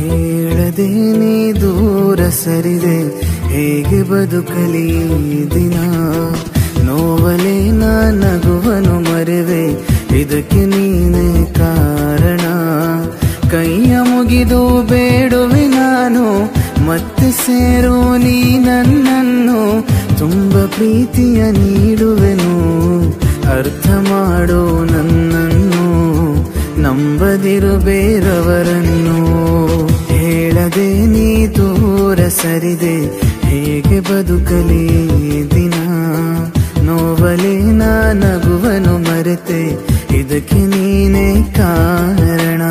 ಹೇಳದೆ ನೀ ದೂರ ಸರಿದೆ ಹೇಗೆ ಬದುಕಲಿ ಈ ದಿನ ನೋವಲೆ ನಾ ನಗುವನು ಮರೆವೆ ಇದಕ್ಕೆ ನೀನೇ ಕಾರಣ ಕೈಯ ಮುಗಿದು ಬೇಡುವೆ ನಾನು ಮತ್ತೆ ಸೇರು ನೀ ನನ್ನನ್ನು ತುಂಬ ಪ್ರೀತಿಯ ನೀಡುವೆನು ಅರ್ಥ ಮಾಡು ನನ್ನನ್ನು ನಂಬದಿರು ಬೇರವರನ್ನು ಹೇಳದೆ ನೀ ದೂರ ಸರಿದೆ ಹೇಗೆ ಬದುಕಲಿ ಈ ದಿನ ನೋವಲೆ ನಾ ನಗುವನು ಮರೆತೆ ಇದಕ್ಕೆ ನೀನೇ ಕಾರಣ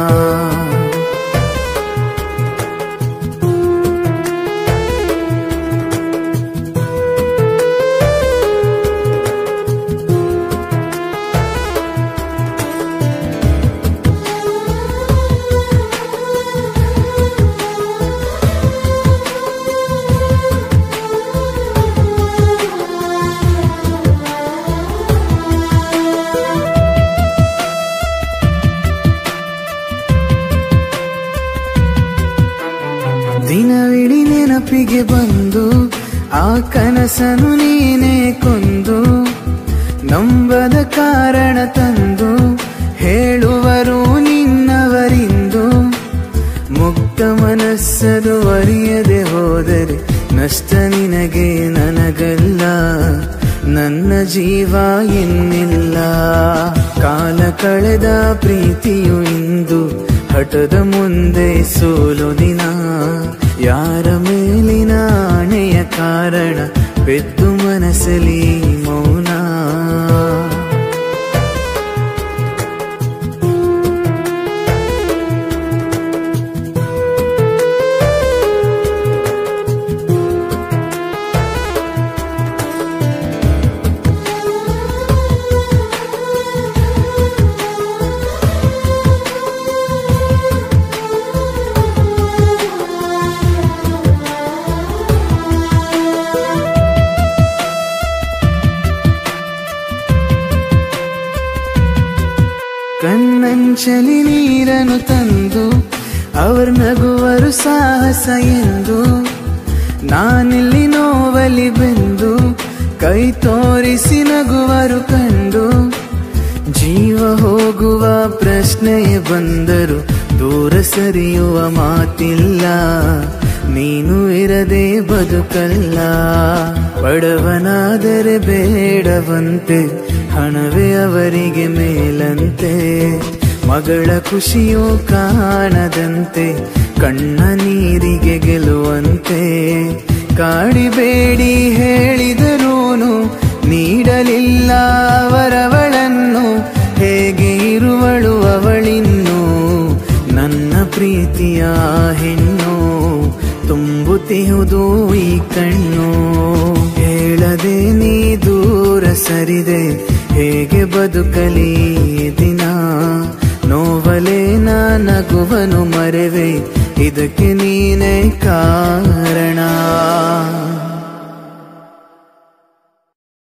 ದಿನವಿಡೀ ನೆನಪಿಗೆ ಬಂದು ಆ ಕನಸನು ನೀನೇ ಕೊಂದು ನಂಬದ ಕಾರಣ ತಂದು ಹೇಳುವರು ನಿನ್ನವರಿಂದು ಮುಕ್ತ ಮನಸ್ಸದು ಅರಿಯದೆ ಹೋದರೆ ನಷ್ಟ ನಿನಗೆ ನನಗಲ್ಲ ನನ್ನ ಜೀವ ಇನ್ನಿಲ್ಲ ಕಾಲ ಕಳೆದ ಪ್ರೀತಿಯು ಇಂದು ಹಠದ ಮುಂದೆ ಸೋಲು ದಿನ ಯಾರ ಮೇಲಿನ ಆಣೆಯ ಕಾರಣ ಬೆದ್ದು ಮನಸ್ಸಲಿ ಮೌನ ಕಣ್ಣಂಚಲಿ ನೀರನ್ನು ತಂದು ಅವ್ರ ನಗುವರು ಸಾಹಸ ಎಂದು ನಾನಿಲ್ಲಿ ನೋವಲಿ ಬೆಂದು ಕೈ ತೋರಿಸಿ ನಗುವರು ಕಂಡು ಜೀವ ಹೋಗುವ ಪ್ರಶ್ನೆಯೇ ಬಂದರು ದೂರ ಸರಿಯುವ ಮಾತಿಲ್ಲ ನೀನು ಇರದೆ ಬದುಕಲ್ಲ ಬಡವನಾದರೆ ಬೇಡವಂತೆ ಹಣವೇ ಅವರಿಗೆ ಮೇಲಂತೆ ಮಗಳ ಖುಷಿಯೂ ಕಾಣದಂತೆ ಕಣ್ಣ ನೀರಿಗೆ ಗೆಲ್ಲುವಂತೆ ಕಾಡಿಬೇಡಿ ಹೇಳಿದರೂನು ನೀಡಲಿಲ್ಲ ಅವರವಳನ್ನು ಹೇಗೆ ಇರುವಳು ಅವಳಿನ್ನು ನನ್ನ ಪ್ರೀತಿಯ ಹೆಣ್ಣು ತುಂಬುತ್ತಿಹುದು ಈ ಕಣ್ಣು ಹೇಳದೆ ನೀ ದೂರ ಸರಿದೆ ಹೇಗೆ ಬದುಕಲಿ ಈ ದಿನ ನೋವಲೆ ನಾ ನಗುವನು ಮರೆವೆ ಇದಕ್ಕೆ ನೀನೇ ಕಾರಣ